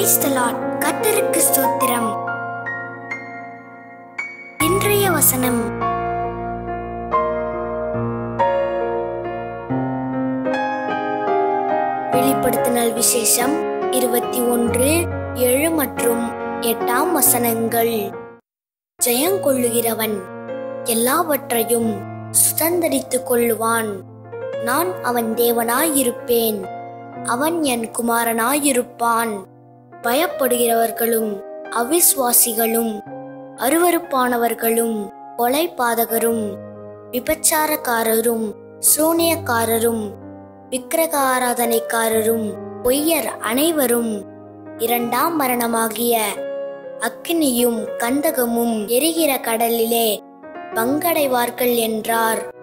Praise the Lord. கர்த்தருக்கு ஸ்தோத்திரம் இன்றைய வசனம் வெளிப்படுத்தினல் விசேஷம் இருபத்தி ஒன்று ஏழு மற்றும் எட்டாம் வசனங்கள் ஜெயங்கொள்ளுகிறவன் எல்லாவற்றையும் சுதந்தரித்துக் கொள்ளுவான் நான் அவன் தேவனாயிருப்பேன் அவன் என் குமாரனாயிருப்பான் பயப்படுகிறவர்களும் அவிசுவாசிகளும் அருவருப்பானவர்களும் கொலைபாதகரும் விபச்சாரக்காரரும் சூனியக்காரரும் விக்கிரக ஆராதனைக்காரரும் பொய்யர் அனைவரும் இரண்டாம் மரணமாகிய அக்கினியும் கந்தகமும் எரிகிற கடலிலே பங்கடைவார்கள் என்றார்